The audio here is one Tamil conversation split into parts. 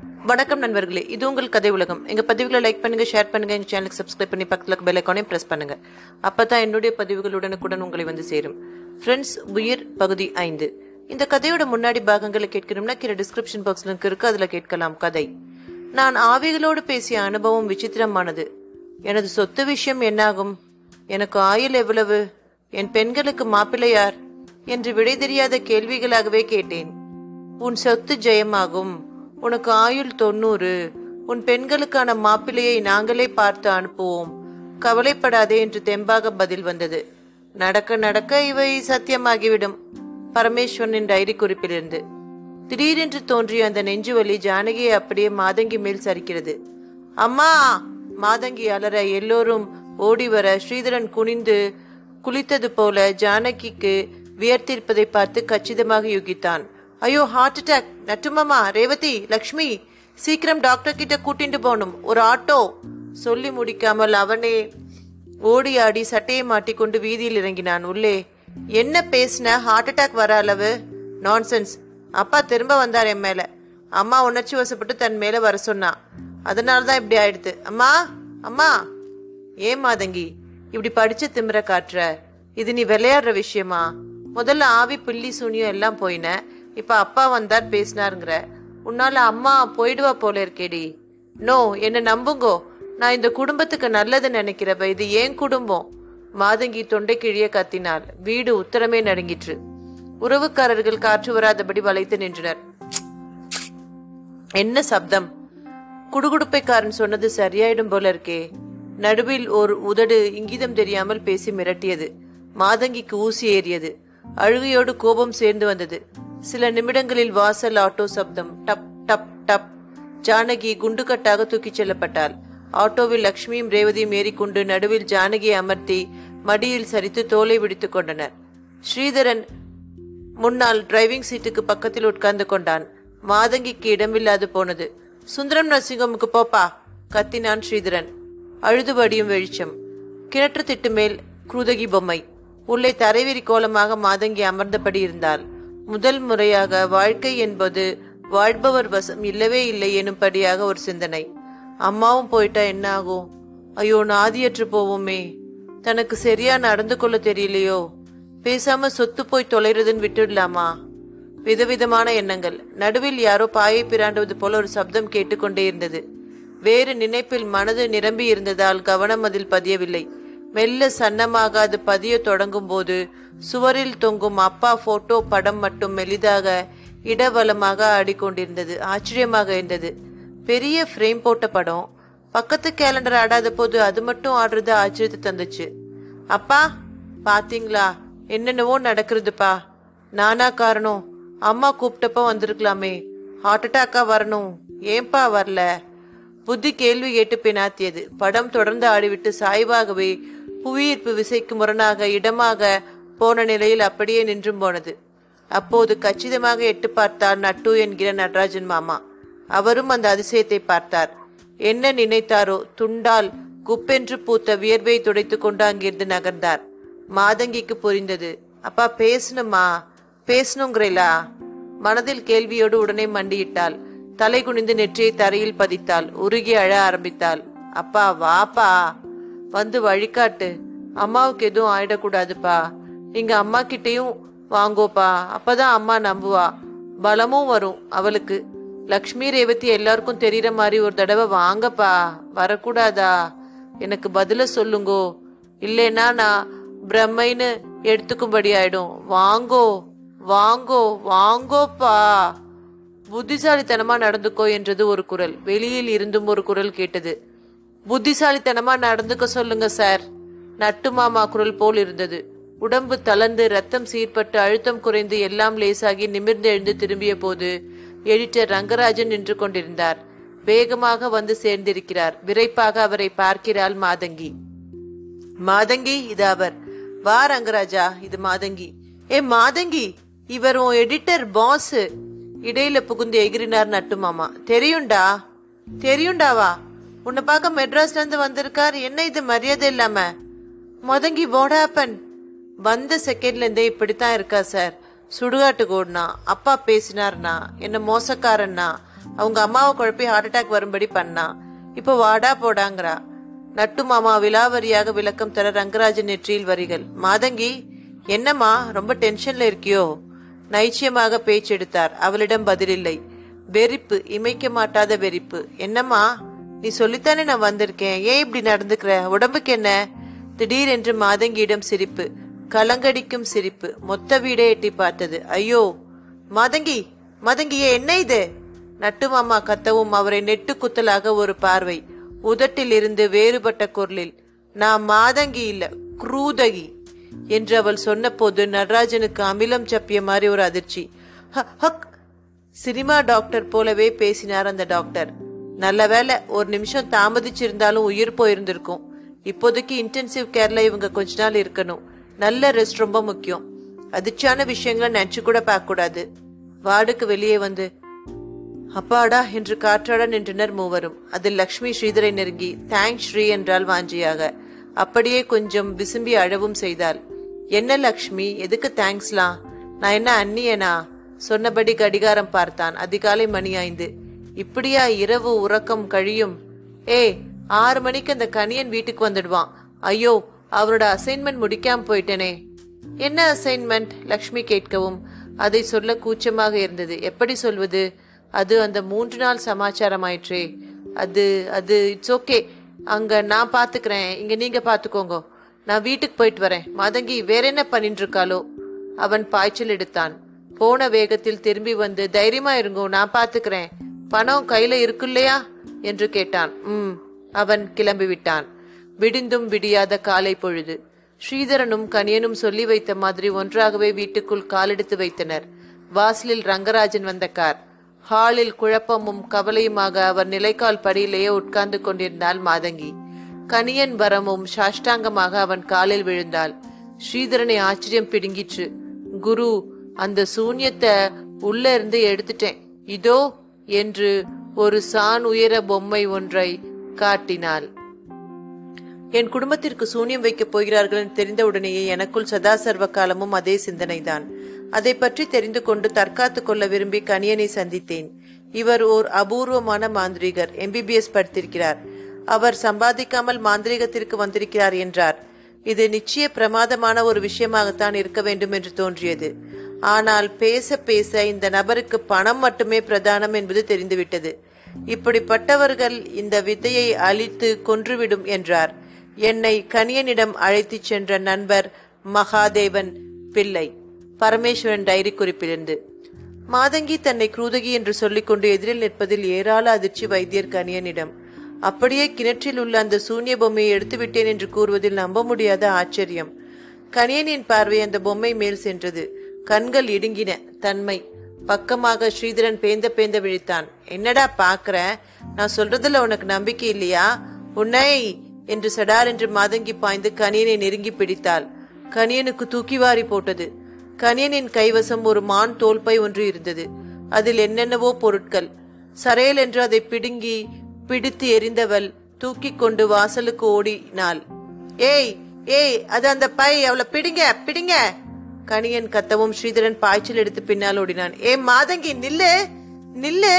வணக்கம் நண்பர்களே இது உங்கள் கதை உலகம் எங்க பதிவுகளை லைக் பண்ணுங்க ஷேர் பண்ணுங்க எங்க சேனலுக்கு சப்ஸ்கிரைப் பண்ணி பக்கத்துல பெல் ஐக்கானையும் பிரஸ் பண்ணுங்க அப்பதான் என்னுடைய பதிவுகள் உடனுக்குடன் உங்களை வந்து சேரும் ஃப்ரெண்ட்ஸ் உயிர் பகுதி ஐந்து இந்த கதையோட முன்னாடி பாகங்களை கேட்கணும்னா கீழே டிஸ்கிரிப்ஷன் பாக்ஸ் லிங்க் இருக்கு அதுல கேட்கலாம் கதை நான் ஆவிகளோடு பேசிய அனுபவம் விசித்திரமானது எனது சொத்து விஷயம் என்னாகும் எனக்கு ஆயுள் எவ்வளவு என் பெண்களுக்கு மாப்பிள்ளை யார் என்று விடை தெரியாத கேள்விகளாகவே கேட்டேன் உன் சொத்து ஜெயமாகும் உனக்கு ஆயுள் தொண்ணூறு உன் பெண்களுக்கான மாப்பிள்ளையை நாங்களே பார்த்து அனுப்புவோம் கவலைப்படாதே என்று தெம்பாக பதில் வந்தது நடக்க நடக்க இவை சத்தியமாகிவிடும் பரமேஸ்வரனின் டைரி குறிப்பிலிருந்து திடீரென்று தோன்றிய அந்த நெஞ்சுவலி ஜானகியை அப்படியே மாதங்கி மேல் சரிக்கிறது அம்மா மாதங்கி அலற எல்லோரும் ஓடி வர ஸ்ரீதரன் குனிந்து குளித்தது போல ஜானகிக்கு வியர்த்திருப்பதை பார்த்து கச்சிதமாக யூகித்தான் ஐயோ ஹார்ட் அட்டாக் நட்டுமாமா ரேவதி லக்ஷ்மி சீக்கிரம் டாக்டர் கிட்ட கூட்டிட்டு போகணும் ஒரு ஆட்டோ சொல்லி முடிக்காமல் அவனே ஓடி ஆடி சட்டையை மாட்டிக்கொண்டு வீதியில் இறங்கினான் உள்ளே என்ன பேசின ஹார்ட் அட்டாக் வர அளவு நான்சென்ஸ் அப்பா திரும்ப வந்தார் என் மேல அம்மா உணர்ச்சி வசப்பட்டு தன் மேல வர சொன்னா அதனால தான் இப்படி ஆயிடுது அம்மா அம்மா ஏன் மாதங்கி இப்படி படிச்ச திமிர காட்டுற இது நீ விளையாடுற விஷயமா முதல்ல ஆவி புள்ளி சூனியம் எல்லாம் போயின இப்ப அப்பா வந்தார் பேசினாருங்கிற உன்னால அம்மா போயிடுவா போல இருக்கேடி நோ என்ன நம்புங்கோ நான் இந்த குடும்பத்துக்கு நல்லது நினைக்கிறப்ப இது ஏன் குடும்பம் மாதங்கி தொண்டை கிழிய கத்தினாள் வீடு உத்தரமே நடுங்கிற்று உறவுக்காரர்கள் காற்று வராதபடி வளைத்து நின்றனர் என்ன சப்தம் குடுகுடுப்பைக்காரன் சொன்னது சரியாயிடும் போல இருக்கே நடுவில் ஒரு உதடு இங்கிதம் தெரியாமல் பேசி மிரட்டியது மாதங்கிக்கு ஊசி ஏறியது அழுகையோடு கோபம் சேர்ந்து வந்தது சில நிமிடங்களில் வாசல் ஆட்டோ சப்தம் டப் டப் டப் ஜானகி குண்டுகட்டாக தூக்கிச் செல்லப்பட்டாள் ஆட்டோவில் லக்ஷ்மியும் ரேவதியும் ஏறிக்கொண்டு நடுவில் ஜானகியை அமர்த்தி மடியில் சரித்து தோலை விடுத்துக் கொண்டனர் ஸ்ரீதரன் முன்னால் டிரைவிங் சீட்டுக்கு பக்கத்தில் உட்கார்ந்து கொண்டான் மாதங்கிக்கு இடமில்லாது போனது சுந்தரம் நரசிங்கமுக்கு போப்பா கத்தினான் ஸ்ரீதரன் அழுது வடியும் வெளிச்சம் கிணற்று திட்டு மேல் குருதகி பொம்மை உள்ளே தரைவிரி கோலமாக மாதங்கி அமர்ந்தபடி இருந்தாள் முதல் முறையாக வாழ்க்கை என்பது வாழ்பவர் வசம் இல்லவே இல்லை எனும்படியாக ஒரு சிந்தனை அம்மாவும் போயிட்டா என்ன ஆகும் ஐயோ நாதியற்று போவோமே தனக்கு சரியா நடந்து கொள்ள தெரியலையோ பேசாம சொத்து போய் தொலைறதுன்னு விட்டுடலாமா விதவிதமான எண்ணங்கள் நடுவில் யாரோ பாயை பிராண்டுவது போல ஒரு சப்தம் கேட்டுக்கொண்டே இருந்தது வேறு நினைப்பில் மனது நிரம்பி இருந்ததால் கவனம் அதில் பதியவில்லை மெல்ல சன்னமாக அது பதிய தொடங்கும் போது சுவரில் தொங்கும் அப்பா போட்டோ படம் மட்டும் மெலிதாக இடவலமாக ஆடிக்கொண்டிருந்தது ஆச்சரியமாக இருந்தது பெரிய ஃப்ரேம் போட்ட படம் பக்கத்து கேலண்டர் ஆடாத போது அது மட்டும் ஆடுறது ஆச்சரியத்தை தந்துச்சு அப்பா பாத்தீங்களா என்னென்னவோ நடக்கிறதுப்பா நானா காரணம் அம்மா கூப்பிட்டப்ப வந்திருக்கலாமே ஹார்ட் அட்டாக்கா வரணும் ஏன்பா வரல புத்தி கேள்வி கேட்டு பினாத்தியது படம் தொடர்ந்து ஆடிவிட்டு சாய்வாகவே புவியீர்ப்பு விசைக்கு முரணாக இடமாக போன நிலையில் அப்படியே நின்றும் போனது அப்போது கச்சிதமாக எட்டு பார்த்தார் நட்டு என்கிற நடராஜன் மாமா அவரும் அந்த அதிசயத்தை பார்த்தார் என்ன நினைத்தாரோ துண்டால் குப்பென்று பூத்த வியர்வை துடைத்துக் கொண்டு அங்கிருந்து நகர்ந்தார் மாதங்கிக்கு புரிந்தது அப்பா பேசணுமா பேசணுங்கிறீங்களா மனதில் கேள்வியோடு உடனே மண்டியிட்டாள் தலை குனிந்து நெற்றியை தரையில் பதித்தாள் உருகி அழ ஆரம்பித்தாள் அப்பா வாப்பா வந்து வழிகாட்டு அம்மாவுக்கு எதுவும் ஆயிடக்கூடாதுப்பா நீங்க அம்மா கிட்டயும் வாங்கோப்பா அப்பதான் அம்மா நம்புவா பலமும் வரும் அவளுக்கு லக்ஷ்மி ரேவதி எல்லாருக்கும் தெரியற மாதிரி ஒரு தடவை வாங்கப்பா வரக்கூடாதா எனக்கு பதில சொல்லுங்கோ இல்லைன்னா நான் பிரம்மைன்னு எடுத்துக்கும்படி ஆயிடும் வாங்கோ வாங்கோ வாங்கோப்பா புத்திசாலித்தனமா நடந்துக்கோ என்றது ஒரு குரல் வெளியில் இருந்தும் ஒரு குரல் கேட்டது புத்திசாலித்தனமா நடந்துக்க சொல்லுங்க சார் நட்டு மாமா குரல் போல் இருந்தது உடம்பு தளர்ந்து ரத்தம் சீர்பட்டு அழுத்தம் குறைந்து எல்லாம் லேசாகி நிமிர்ந்து எழுந்து திரும்பிய போது எடிட்டர் ரங்கராஜன் நின்று கொண்டிருந்தார் வேகமாக வந்து சேர்ந்திருக்கிறார் விரைப்பாக அவரை பார்க்கிறாள் மாதங்கி மாதங்கி இது அவர் வா ரங்கராஜா இது மாதங்கி ஏ மாதங்கி இவர் உன் எடிட்டர் பாஸ் இடையில புகுந்து எகிரினார் நட்டு மாமா தெரியும்டா தெரியும்டாவா உன்னை பார்க்க மெட்ராஸ்ல இருந்து வந்திருக்கார் என்ன இது மரியாதை இல்லாம மொதங்கி what happened வந்த செகண்ட்ல இருந்தே இப்படித்தான் இருக்கா சார் சுடுகாட்டுக்கு ஓடுனா அப்பா பேசினார்னா என்ன மோசக்காரன்னா அவங்க அம்மாவை குழப்பி ஹார்ட் அட்டாக் வரும்படி பண்ணா இப்போ வாடா போடாங்கிறா நட்டு மாமா விலாவரியாக விளக்கம் தர ரங்கராஜன் நெற்றியில் வரிகள் மாதங்கி என்னம்மா ரொம்ப டென்ஷன்ல இருக்கியோ நைச்சியமாக பேச்செடுத்தார் அவளிடம் பதிலில்லை வெறிப்பு இமைக்க மாட்டாத வெறிப்பு என்னம்மா நீ சொல்லித்தானே நான் வந்திருக்கேன் ஏன் இப்படி நடந்துக்கிற உடம்புக்கு என்ன திடீரென்று மாதங்கியிடம் சிரிப்பு கலங்கடிக்கும் சிரிப்பு மொத்த வீடே எட்டி பார்த்தது ஐயோ மாதங்கி மாதங்கியே என்ன இது நட்டு மாமா கத்தவும் அவரை நெட்டு குத்தலாக ஒரு பார்வை உதட்டில் இருந்து வேறுபட்ட குரலில் நான் மாதங்கி இல்ல குரூதகி என்று அவள் சொன்னபோது நடராஜனுக்கு அமிலம் சப்பிய மாதிரி ஒரு அதிர்ச்சி "ஹ, ஹக் சினிமா டாக்டர் போலவே பேசினார் அந்த டாக்டர் நல்ல வேளை ஒரு நிமிஷம் தாமதிச்சிருந்தாலும் உயிர் போயிருந்திருக்கும் இப்போதைக்கு இன்டென்சிவ் கேர்ல இவங்க கொஞ்ச நாள் இருக்கணும் நல்ல ரெஸ்ட் ரொம்ப முக்கியம் அதிர்ச்சியான விஷயங்களை நினைச்சு கூட பார்க்க கூடாது வார்டுக்கு வெளியே வந்து அப்பாடா என்று காற்றாட நின்றனர் மூவரும் அதில் லக்ஷ்மி ஸ்ரீதரை நெருங்கி தேங்க்ஸ் ஸ்ரீ என்றால் வாஞ்சியாக அப்படியே கொஞ்சம் விசும்பி அழவும் செய்தாள் என்ன லக்ஷ்மி எதுக்கு தேங்க்ஸ்லாம் நான் என்ன அந்நியனா சொன்னபடி கடிகாரம் பார்த்தான் அதிகாலை மணி ஐந்து இப்படியா இரவு உறக்கம் கழியும் ஏய் ஆறு மணிக்கு அந்த கணியன் வீட்டுக்கு வந்துடுவான் ஐயோ அவனோட அசைன்மெண்ட் முடிக்காம போயிட்டேனே என்ன அசைன்மெண்ட் லக்ஷ்மி கேட்கவும் அதை சொல்ல கூச்சமாக இருந்தது எப்படி சொல்வது அது அந்த மூன்று நாள் சமாச்சாரம் ஆயிற்றே அது அது இட்ஸ் ஓகே அங்க நான் பாத்துக்கிறேன் இங்க நீங்க பாத்துக்கோங்க நான் வீட்டுக்கு போயிட்டு வரேன் மதங்கி வேற என்ன பண்ணிட்டு இருக்காளோ அவன் பாய்ச்சல் எடுத்தான் போன வேகத்தில் திரும்பி வந்து தைரியமா இருங்கோ நான் பாத்துக்கிறேன் பணம் கையில இருக்கு இல்லையா என்று கேட்டான் ம் அவன் கிளம்பி விட்டான் விடிந்தும் விடியாத காலை பொழுது ஸ்ரீதரனும் கனியனும் சொல்லி வைத்த மாதிரி ஒன்றாகவே வீட்டுக்குள் காலெடுத்து வைத்தனர் வாசலில் ரங்கராஜன் வந்த கார் ஹாலில் குழப்பமும் கவலையுமாக அவர் நிலைக்கால் படியிலேயே உட்கார்ந்து கொண்டிருந்தாள் மாதங்கி கனியன் வரமும் சாஷ்டாங்கமாக அவன் காலில் விழுந்தாள் ஸ்ரீதரனை ஆச்சரியம் பிடுங்கிற்று குரு அந்த சூன்யத்தை உள்ள இருந்து எடுத்துட்டேன் இதோ என்று ஒரு சான் உயர பொம்மை ஒன்றை காட்டினாள் என் குடும்பத்திற்கு சூனியம் வைக்கப் போகிறார்கள் என்று தெரிந்தவுடனேயே எனக்குள் சதா சர்வ காலமும் அதே சிந்தனைதான் அதை பற்றி தெரிந்து கொண்டு தற்காத்துக் கொள்ள விரும்பி கணியனை சந்தித்தேன் இவர் ஓர் அபூர்வமான மாந்திரிகர் எம்பிபிஎஸ் படித்திருக்கிறார் அவர் சம்பாதிக்காமல் மாந்திரிகத்திற்கு வந்திருக்கிறார் என்றார் இது நிச்சய பிரமாதமான ஒரு விஷயமாகத்தான் இருக்க வேண்டும் என்று தோன்றியது ஆனால் பேச பேச இந்த நபருக்கு பணம் மட்டுமே பிரதானம் என்பது தெரிந்துவிட்டது இப்படிப்பட்டவர்கள் இந்த வித்தையை அழித்து கொன்றுவிடும் என்றார் என்னை கணியனிடம் அழைத்துச் சென்ற நண்பர் மகாதேவன் பிள்ளை பரமேஸ்வரன் டைரி குறிப்பிலிருந்து மாதங்கி தன்னை குரூதகி என்று சொல்லிக்கொண்டு எதிரில் நிற்பதில் ஏராள அதிர்ச்சி வைத்தியர் கணியனிடம் அப்படியே கிணற்றில் உள்ள அந்த சூன்ய பொம்மையை எடுத்து விட்டேன் என்று கூறுவதில் நம்ப முடியாத ஆச்சரியம் கணியனின் பார்வை அந்த பொம்மை மேல் சென்றது கண்கள் இடுங்கின தன்மை பக்கமாக ஸ்ரீதரன் பேந்த பேந்த விழித்தான் என்னடா பாக்குற நான் சொல்றதுல உனக்கு நம்பிக்கை இல்லையா உன்னை என்று சடார் என்று மாதங்கி பாய்ந்து கணியனை நெருங்கி பிடித்தாள் கணியனுக்கு தூக்கி வாரி போட்டது கணியனின் கைவசம் ஒரு மான் தோல்பை ஒன்று இருந்தது அதில் என்னென்னவோ பொருட்கள் சரையல் என்று அதை பிடுங்கி பிடித்து எறிந்தவள் தூக்கி கொண்டு வாசலுக்கு ஓடினாள் ஏய் ஏய் அது அந்த பை அவளை பிடிங்க பிடிங்க கணியன் கத்தவும் ஸ்ரீதரன் பாய்ச்சல் எடுத்து பின்னால் ஓடினான் ஏ மாதங்கி நில்லு நில்லு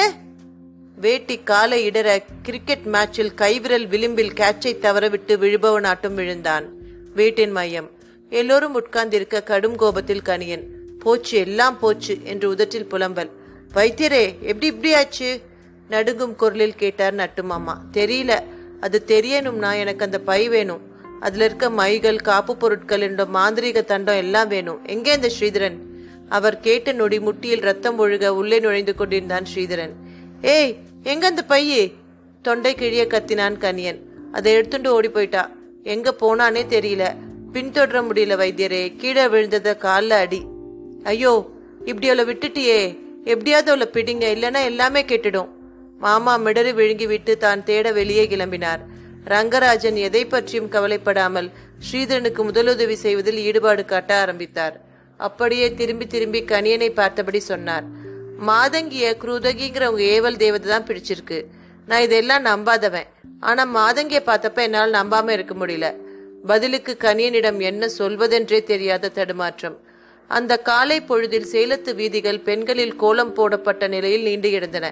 வேட்டி காலை இடற கிரிக்கெட் மேட்சில் கைவிரல் விளிம்பில் கேட்சை தவறவிட்டு விழுபவனாட்டும் விழுந்தான் வீட்டின் மையம் எல்லோரும் உட்கார்ந்திருக்க கடும் கோபத்தில் கணியன் போச்சு எல்லாம் போச்சு என்று உதட்டில் புலம்பல் வைத்தியரே எப்படி இப்படி ஆச்சு நடுங்கும் குரலில் கேட்டார் நட்டுமாமா தெரியல அது தெரியணும்னா எனக்கு அந்த பை வேணும் அதுல இருக்க மைகள் காப்பு பொருட்கள் என்ற மாந்திரீக தண்டம் எல்லாம் வேணும் எங்கே இந்த ஸ்ரீதரன் அவர் கேட்ட நொடி முட்டியில் ரத்தம் ஒழுக உள்ளே நுழைந்து கொண்டிருந்தான் ஸ்ரீதரன் ஏய் எங்க அந்த பையே தொண்டை கிழிய கத்தினான் கனியன் அதை எடுத்துட்டு ஓடி போயிட்டா எங்க போனானே தெரியல பின்தொடர முடியல வைத்தியரே கீழே விழுந்தத கால்ல அடி ஐயோ இப்படி அவளை விட்டுட்டியே எப்படியாவது அவளை பிடிங்க இல்லைன்னா எல்லாமே கெட்டுடும் மாமா மிடறி விழுங்கி விட்டு தான் தேட வெளியே கிளம்பினார் ரங்கராஜன் எதை பற்றியும் கவலைப்படாமல் ஸ்ரீதரனுக்கு முதலுதவி செய்வதில் ஈடுபாடு காட்ட ஆரம்பித்தார் அப்படியே திரும்பி திரும்பி கணியனை பார்த்தபடி சொன்னார் மாதங்கிய குருதகிங்கிற உங்க ஏவல் தேவதை தான் பிடிச்சிருக்கு நான் இதெல்லாம் நம்பாதவன் ஆனா மாதங்கிய பார்த்தப்ப என்னால் நம்பாம இருக்க முடியல பதிலுக்கு கணியனிடம் என்ன சொல்வதென்றே தெரியாத தடுமாற்றம் அந்த காலை பொழுதில் சேலத்து வீதிகள் பெண்களில் கோலம் போடப்பட்ட நிலையில் நீண்டு கிடந்தன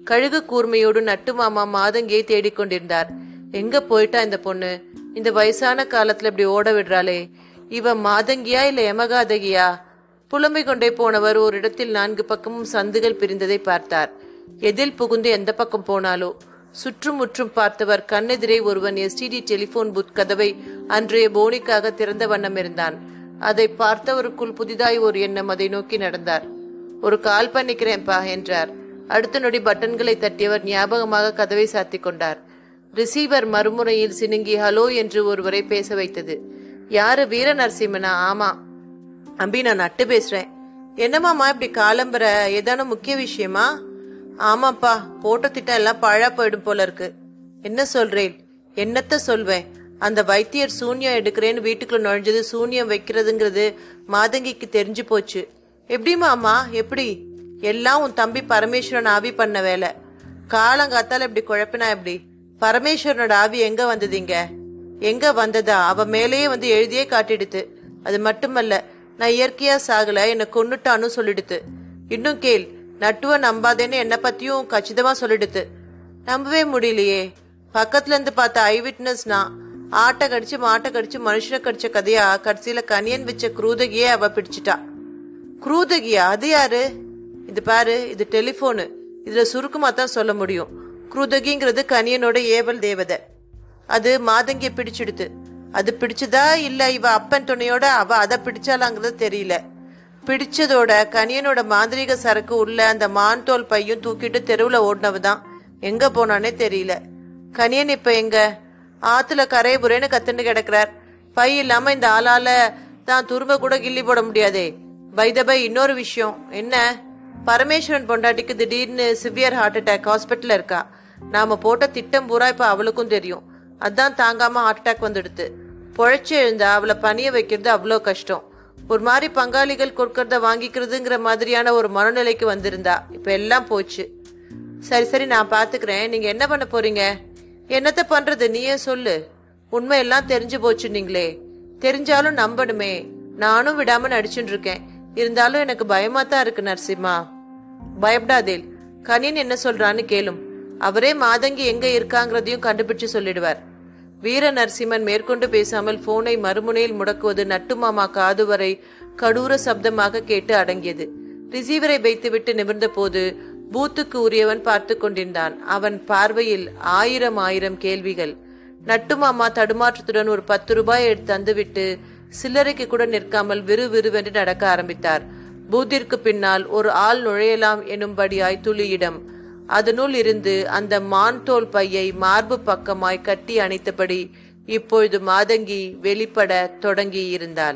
கழுகு கூர்மையோடு நட்டு மாமா மாதங்கியை தேடிக்கொண்டிருந்தார் எங்க போயிட்டா இந்த பொண்ணு இந்த வயசான காலத்துல இப்படி ஓட விடுறாளே இவ மாதங்கியா இல்ல யமகாதகியா புலம்பிக் கொண்டே போனவர் ஒரு இடத்தில் நான்கு பக்கமும் சந்துகள் பிரிந்ததை பார்த்தார் எதில் புகுந்து எந்த பக்கம் போனாலோ சுற்றும் முற்றும் பார்த்தவர் கண்ணெதிரே ஒருவன் எஸ்டிடி டெலிபோன் புத் கதவை அன்றைய போனிக்காக திறந்த வண்ணம் இருந்தான் அதை பார்த்தவருக்குள் புதிதாய் ஒரு எண்ணம் அதை நோக்கி நடந்தார் ஒரு கால் பண்ணிக்கிறேன்ப்பா என்றார் அடுத்த நொடி பட்டன்களை தட்டியவர் ஞாபகமாக கதவை சாத்திக் கொண்டார் ரிசீவர் மறுமுறையில் சினுங்கி ஹலோ என்று ஒருவரை பேச வைத்தது யாரு வீர நரசிம்மனா ஆமா அம்பி நான் நட்டு பேசுறேன் என்னமாமா இப்படி காலம்பர ஏதானும் முக்கிய விஷயமா ஆமாப்பா போட்ட திட்டம் எல்லாம் பழா போயிடும் போல இருக்கு என்ன சொல்றேன் என்னத்த சொல்வேன் அந்த வைத்தியர் சூன்யம் எடுக்கிறேன்னு வீட்டுக்குள்ள நுழைஞ்சது சூன்யம் வைக்கிறதுங்கிறது மாதங்கிக்கு தெரிஞ்சு போச்சு எப்படி மாமா எப்படி எல்லாம் உன் தம்பி பரமேஸ்வரன் ஆவி பண்ண வேலை காலங்காத்தால இப்படி குழப்பினா எப்படி பரமேஸ்வரனோட ஆவி எங்க வந்ததுங்க எங்க வந்ததா அவ மேலேயே வந்து எழுதியே காட்டிடுத்து அது மட்டுமல்ல நான் இயற்கையா சாகல என்னை கொன்னுட்டான்னு சொல்லிடுத்து இன்னும் கேள் நட்டுவ நம்பாதேன்னு என்ன பத்தியும் கச்சிதமா சொல்லிடுத்து நம்பவே முடியலையே பக்கத்துல இருந்து பார்த்த ஐ விட்னஸ் நான் ஆட்டை கடிச்சு மாட்டை கடிச்சு மனுஷனை கடிச்ச கதையா கடைசியில கனியன் வச்ச குரூதகியே அவ பிடிச்சிட்டா குரூதகியா அது யாரு இது பாரு இது டெலிஃபோனு இதுல சுருக்கமா தான் சொல்ல முடியும் குரூதகிங்கிறது கனியனோட ஏவல் தேவதை அது மாதங்கிய பிடிச்சிடுது அது பிடிச்சதா இல்ல இவ அப்பன் துணையோட அவ அதை பிடிச்சாலாங்கிறது தெரியல பிடிச்சதோட கனியனோட மாந்திரீக சரக்கு உள்ள அந்த மான் தோல் பையும் தூக்கிட்டு தெருவுல ஓடினவ தான் எங்க போனானே தெரியல கனியன் இப்ப எங்க ஆத்துல கரைய புரேன்னு கத்துண்டு கிடக்குறார் பை இல்லாம இந்த ஆளால தான் துரும்ப கூட கிள்ளி போட முடியாதே பை இன்னொரு விஷயம் என்ன பரமேஸ்வரன் பொண்டாட்டிக்கு திடீர்னு சிவியர் ஹார்ட் அட்டாக் ஹாஸ்பிட்டல்ல இருக்கா நாம போட்ட திட்டம் பூரா இப்ப அவளுக்கும் தெரியும் அதான் தாங்காம ஹார்ட் அட்டாக் வந்துடுது பொழைச்சு எழுந்தா அவளை பணிய வைக்கிறது அவ்வளோ கஷ்டம் ஒரு மாதிரி பங்காளிகள் கொடுக்கறத வாங்கிக்கிறதுங்கிற மாதிரியான ஒரு மனநிலைக்கு வந்திருந்தா இப்ப எல்லாம் போச்சு சரி சரி நான் பாத்துக்கிறேன் நீங்க என்ன பண்ண போறீங்க என்னத்த பண்றது நீயே சொல்லு உண்மையெல்லாம் தெரிஞ்சு போச்சு நீங்களே தெரிஞ்சாலும் நம்பணுமே நானும் விடாம நடிச்சுட்டு இருக்கேன் இருந்தாலும் எனக்கு பயமா தான் இருக்கு நரசிம்மா பயப்படாதேல் கனியன் என்ன சொல்றான்னு கேளும் அவரே மாதங்கி எங்க இருக்காங்கிறதையும் கண்டுபிடிச்சு சொல்லிடுவார் வீர நரசிம்மன் மேற்கொண்டு பேசாமல் போனை மறுமுனையில் முடக்குவது நட்டுமாமா காது வரை கடூர சப்தமாக கேட்டு அடங்கியது ரிசீவரை வைத்துவிட்டு நிமிர்ந்த போது பூத்துக்கு உரியவன் பார்த்து கொண்டிருந்தான் அவன் பார்வையில் ஆயிரம் ஆயிரம் கேள்விகள் நட்டுமாமா தடுமாற்றத்துடன் ஒரு பத்து ரூபாய் எடுத்து தந்துவிட்டு சில்லறைக்கு கூட நிற்காமல் விறுவிறுவென்று நடக்க ஆரம்பித்தார் பூத்திற்கு பின்னால் ஒரு ஆள் நுழையலாம் எனும்படியாய் துளியிடம் அதனுள் இருந்து அந்த மான் தோல் பையை மார்பு பக்கமாய் கட்டி அணைத்தபடி இப்பொழுது மாதங்கி வெளிப்பட தொடங்கி இருந்தாள்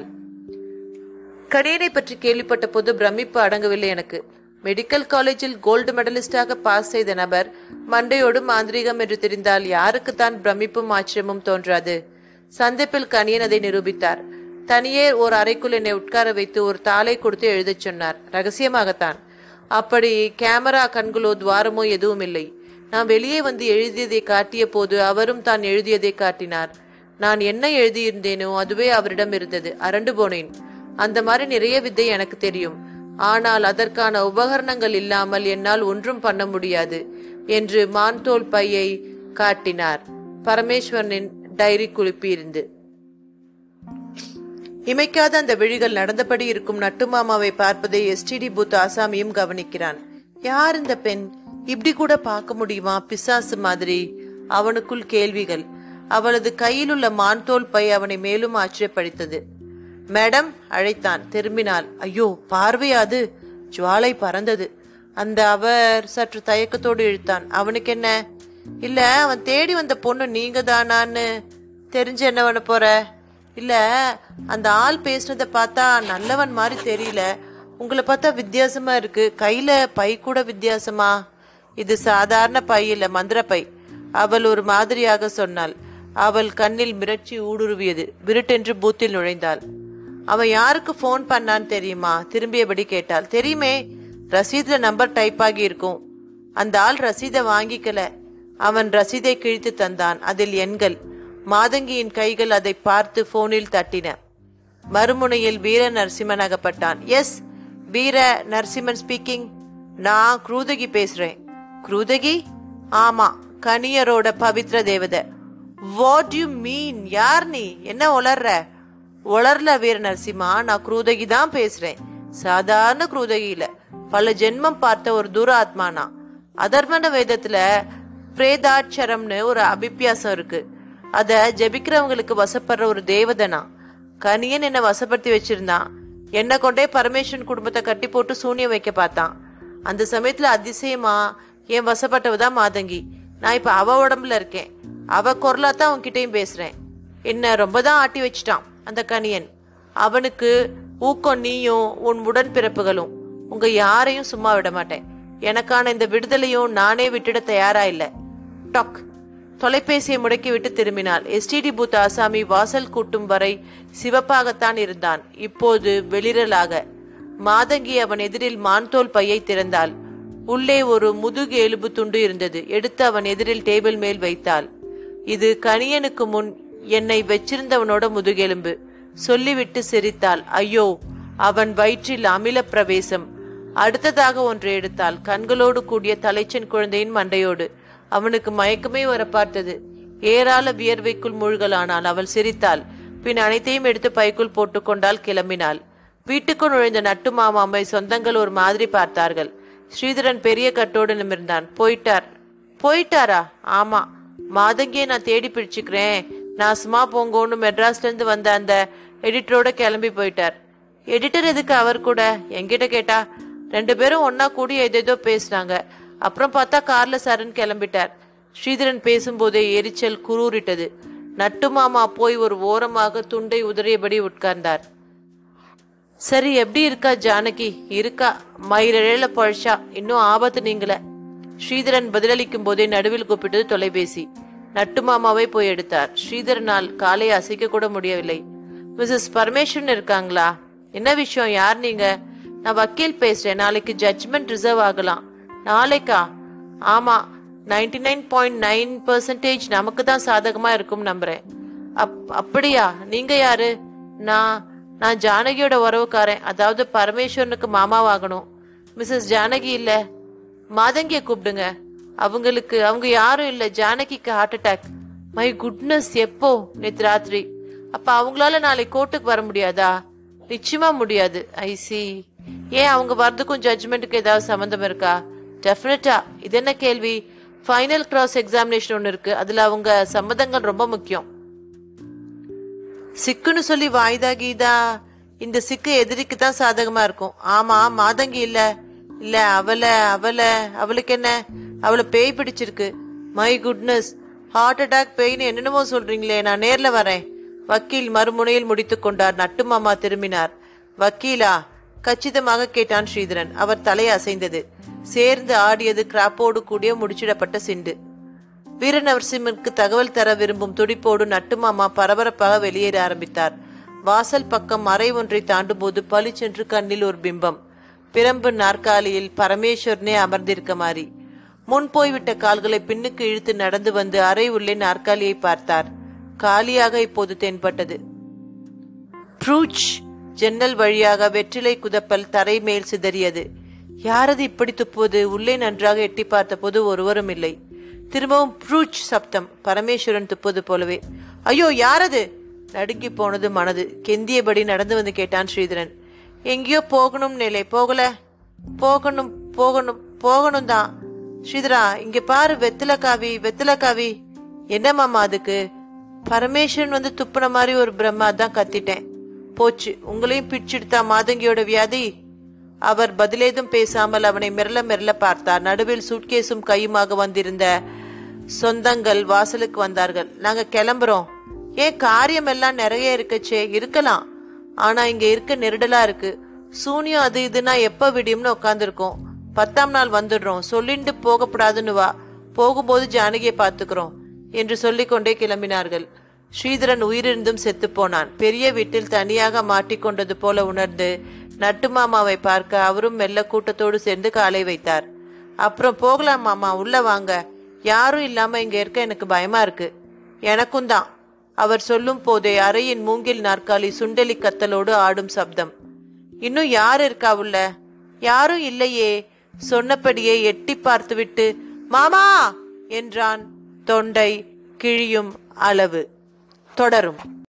கணியனை பற்றி கேள்விப்பட்ட போது பிரமிப்பு அடங்கவில்லை எனக்கு மெடிக்கல் காலேஜில் கோல்டு மெடலிஸ்டாக பாஸ் செய்த நபர் மண்டையோடு மாந்திரீகம் என்று தெரிந்தால் யாருக்குத்தான் பிரமிப்பும் ஆச்சரியமும் தோன்றாது சந்திப்பில் கணியன் அதை நிரூபித்தார் தனியே ஒரு அறைக்குள் என்னை உட்கார வைத்து ஒரு தாளை கொடுத்து எழுதச் சொன்னார் ரகசியமாகத்தான் அப்படி கேமரா கண்களோ துவாரமோ எதுவும் இல்லை நான் வெளியே வந்து எழுதியதை காட்டிய போது அவரும் தான் எழுதியதை காட்டினார் நான் என்ன எழுதியிருந்தேனோ அதுவே அவரிடம் இருந்தது அரண்டு போனேன் அந்த மாதிரி நிறைய வித்தை எனக்கு தெரியும் ஆனால் அதற்கான உபகரணங்கள் இல்லாமல் என்னால் ஒன்றும் பண்ண முடியாது என்று மான்தோல் பையை காட்டினார் பரமேஸ்வரனின் டைரி குளிப்பியிருந்து இமைக்காத அந்த விழிகள் நடந்தபடி இருக்கும் நட்டுமாமாவை பார்ப்பதை எஸ்டிடி பூத் ஆசாமியும் கவனிக்கிறான் யார் இந்த பெண் இப்படி கூட பார்க்க முடியுமா பிசாசு மாதிரி அவனுக்குள் கேள்விகள் அவளது கையில் உள்ள மான்தோல் பை அவனை மேலும் ஆச்சரியப்படுத்தது மேடம் அழைத்தான் திரும்பினாள் ஐயோ பார்வையாது ஜுவாலை பறந்தது அந்த அவர் சற்று தயக்கத்தோடு இழுத்தான் அவனுக்கு என்ன இல்ல அவன் தேடி வந்த பொண்ணு நீங்க தானான்னு தெரிஞ்சு என்ன பண்ண போற இல்ல அந்த ஆள் பேசுனதை பார்த்தா நல்லவன் மாதிரி தெரியல உங்களை பார்த்தா வித்தியாசமா இருக்கு கையில பை கூட வித்தியாசமா இது சாதாரண பை இல்ல மந்திர பை அவள் ஒரு மாதிரியாக சொன்னாள் அவள் கண்ணில் மிரட்சி ஊடுருவியது விருட்டென்று பூத்தில் நுழைந்தாள் அவன் யாருக்கு ஃபோன் பண்ணான்னு தெரியுமா திரும்பியபடி கேட்டாள் தெரியுமே ரசீதுல நம்பர் டைப் ஆகி இருக்கும் அந்த ஆள் ரசீதை வாங்கிக்கல அவன் ரசீதை கிழித்து தந்தான் அதில் எண்கள் மாதங்கியின் கைகள் அதை பார்த்து போனில் தட்டின மறுமுனையில் வீர நரசிம்மன் அகப்பட்டான் எஸ் வீர நரசிம்மன் ஸ்பீக்கிங் நான் குரூதகி பேசுறேன் குருதகி ஆமா கனியரோட பவித்ர தேவதை வாட் யூ மீன் யார் நீ என்ன உளர்ற உளர்ல வீர நரசிம்மா நான் குருதகி தான் பேசுறேன் சாதாரண குருதகி இல்ல பல ஜென்மம் பார்த்த ஒரு துராத்மானா அதர்மன வேதத்துல பிரேதாட்சரம்னு ஒரு அபிப்பியாசம் இருக்கு அத ஜெபிக்கிறவங்களுக்கு வசப்படுற ஒரு தேவதனா கனியன் என்ன வசப்படுத்தி வச்சிருந்தான் என்ன கொண்டே பரமேஸ்வரன் குடும்பத்தை கட்டி போட்டு சூனியம் வைக்க பார்த்தான் அந்த சமயத்துல அதிசயமா என் வசப்பட்டவ தான் மாதங்கி நான் இப்ப அவ உடம்புல இருக்கேன் அவ குரலா தான் உன்கிட்டயும் பேசுறேன் என்ன ரொம்ப தான் ஆட்டி வச்சிட்டான் அந்த கனியன் அவனுக்கு ஊக்கம் நீயும் உன் உடன்பிறப்புகளும் உங்க யாரையும் சும்மா விட மாட்டேன் எனக்கான இந்த விடுதலையும் நானே விட்டுட தயாரா இல்ல டாக் தொலைபேசியை முடக்கி விட்டு திரும்பினாள் எஸ்டிடி பூத் ஆசாமி வாசல் கூட்டும் வரை சிவப்பாகத்தான் இருந்தான் இப்போது வெளிரலாக மாதங்கி அவன் எதிரில் மான்தோல் பையை திறந்தாள் உள்ளே ஒரு முதுகு எலும்பு துண்டு இருந்தது எடுத்து அவன் எதிரில் டேபிள் மேல் வைத்தாள் இது கணியனுக்கு முன் என்னை வச்சிருந்தவனோட முதுகெலும்பு சொல்லிவிட்டு சிரித்தாள் ஐயோ அவன் வயிற்றில் அமில பிரவேசம் அடுத்ததாக ஒன்று எடுத்தாள் கண்களோடு கூடிய தலைச்சன் குழந்தையின் மண்டையோடு அவனுக்கு மயக்கமே வர பார்த்தது ஏராள வியர்வைக்குள் மூழ்கலானாள் அவள் சிரித்தாள் பின் அனைத்தையும் எடுத்து பைக்குள் போட்டுக்கொண்டால் கிளம்பினாள் வீட்டுக்குள் நுழைந்த நட்டு மாமாமை சொந்தங்கள் ஒரு மாதிரி பார்த்தார்கள் ஸ்ரீதரன் பெரிய கட்டோடு நிமிர்ந்தான் போயிட்டார் போயிட்டாரா ஆமா மாதங்கியை நான் தேடி பிடிச்சுக்கிறேன் நான் சும்மா போங்கோன்னு மெட்ராஸ்ல இருந்து வந்த அந்த எடிட்டரோட கிளம்பி போயிட்டார் எடிட்டர் எதுக்கு அவர் கூட என்கிட்ட கேட்டா ரெண்டு பேரும் ஒன்னா கூடி ஏதேதோ பேசினாங்க அப்புறம் பார்த்தா கார்ல சரண் கிளம்பிட்டார் ஸ்ரீதரன் பேசும்போதே எரிச்சல் குரூரிட்டது நட்டு மாமா போய் ஒரு ஓரமாக துண்டை உதறியபடி உட்கார்ந்தார் சரி எப்படி இருக்கா ஜானகி இருக்கா மயிரிழையில பழச்சா இன்னும் ஆபத்து நீங்கள ஸ்ரீதரன் பதிலளிக்கும் போதே நடுவில் கூப்பிட்டது தொலைபேசி நட்டு மாமாவை போய் எடுத்தார் ஸ்ரீதரனால் காலை அசைக்க கூட முடியவில்லை மிஸ்ஸஸ் பரமேஸ்வரன் இருக்காங்களா என்ன விஷயம் யார் நீங்க நான் வக்கீல் பேசுறேன் நாளைக்கு ஜட்ஜ்மெண்ட் ரிசர்வ் ஆகலாம் நாளைக்கா ஆமா ninety nine point nine percentage நமக்கு தான் சாதகமா இருக்கும் நம்புறேன் அப் அப்படியா நீங்க யாரு நான் நான் ஜானகியோட உறவுக்காரன் அதாவது பரமேஸ்வரனுக்கு மாமாவாகணும் மிஸ்ஸஸ் ஜானகி இல்ல மாதங்கிய கூப்பிடுங்க அவங்களுக்கு அவங்க யாரும் இல்ல ஜானகிக்கு ஹார்ட் அட்டாக் மை குட்னஸ் எப்போ நேத்து ராத்திரி அப்ப அவங்களால நாளை கோர்ட்டுக்கு வர முடியாதா நிச்சயமா முடியாது ஐ சி ஏன் அவங்க வர்றதுக்கும் ஜட்ஜ்மெண்ட்டுக்கு ஏதாவது சம்மந்தம் இருக்கா டெஃபினட்டா இது என்ன கேள்வி ஃபைனல் கிராஸ் எக்ஸாமினேஷன் ஒன்று இருக்கு அதுல அவங்க சம்மதங்கள் ரொம்ப முக்கியம் சிக்குன்னு சொல்லி வாய்தா கீதா இந்த சிக்கு எதிரிக்கு தான் சாதகமா இருக்கும் ஆமா மாதங்கி இல்ல இல்ல அவளை அவளை அவளுக்கு என்ன அவளை பேய் பிடிச்சிருக்கு my goodness heart attack pain என்னென்னமோ சொல்றீங்களே நான் நேர்ல வரேன் வக்கீல் மறுமுனையில் முடித்துக் கொண்டார் நட்டு மாமா திரும்பினார் வக்கீலா கச்சிதமாக கேட்டான் ஸ்ரீதரன் அவர் தலை அசைந்தது சேர்ந்து ஆடியது கிராப்போடு கூடிய முடிச்சிடப்பட்ட சிண்டு வீரநரசிம்மனுக்கு தகவல் தர விரும்பும் துடிப்போடு நட்டுமாமா பரபரப்பாக வெளியேற ஆரம்பித்தார் வாசல் பக்கம் அறை ஒன்றை தாண்டும் போது பளிச்சென்று கண்ணில் ஒரு பிம்பம் பிரம்பு நாற்காலியில் பரமேஸ்வரனே அமர்ந்திருக்க மாதிரி முன் போய்விட்ட கால்களை பின்னுக்கு இழுத்து நடந்து வந்து அறை உள்ளே நாற்காலியை பார்த்தார் காலியாக இப்போது தென்பட்டது ப்ரூச் ஜன்னல் வழியாக வெற்றிலை குதப்பல் தரை மேல் சிதறியது யாரது இப்படி துப்புவது உள்ளே நன்றாக எட்டி பார்த்தபோது ஒருவரும் இல்லை திரும்பவும் ப்ரூச் சப்தம் பரமேஸ்வரன் துப்புவது போலவே ஐயோ யாரது நடுங்கி போனது மனது கெந்தியபடி நடந்து வந்து கேட்டான் ஸ்ரீதரன் எங்கேயோ போகணும் நிலை போகல போகணும் போகணும் போகணும் தான் ஸ்ரீதரா இங்க பாரு வெத்தல காவி வெத்தல காவி என்ன மாமா அதுக்கு பரமேஸ்வரன் வந்து துப்புன மாதிரி ஒரு பிரம்மா தான் கத்திட்டேன் போச்சு உங்களையும் பிடிச்சிடுத்தா மாதங்கியோட வியாதி அவர் பதிலேதும் பேசாமல் அவனை மிரள மிரள பார்த்தார் நடுவில் சூட்கேஸும் கையுமாக வந்திருந்த சொந்தங்கள் வாசலுக்கு வந்தார்கள் நாங்க கிளம்புறோம் ஏன் காரியம் எல்லாம் நிறைய இருக்கச்சே இருக்கலாம் ஆனா இங்க இருக்க நெருடலா இருக்கு சூனியம் அது இதுனா எப்ப விடியும்னு உட்காந்துருக்கோம் பத்தாம் நாள் வந்துடுறோம் சொல்லிண்டு போகப்படாதுன்னு வா போகும்போது ஜானகியை பார்த்துக்கிறோம் என்று சொல்லிக்கொண்டே கிளம்பினார்கள் ஸ்ரீதரன் உயிரிழந்தும் செத்து போனான் பெரிய வீட்டில் தனியாக மாட்டிக்கொண்டது போல உணர்ந்து நட்டு மாமாவை பார்க்க அவரும் மெல்ல கூட்டத்தோடு சேர்ந்து காலை வைத்தார் அப்புறம் போகலாம் மாமா உள்ள வாங்க யாரும் இல்லாம இங்க இருக்க எனக்கு பயமா இருக்கு எனக்கும் தான் அவர் சொல்லும் போதே அறையின் மூங்கில் நாற்காலி சுண்டலி கத்தலோடு ஆடும் சப்தம் இன்னும் யார் இருக்கா உள்ள யாரும் இல்லையே சொன்னபடியே எட்டி பார்த்துவிட்டு மாமா என்றான் தொண்டை கிழியும் அளவு தொடரும்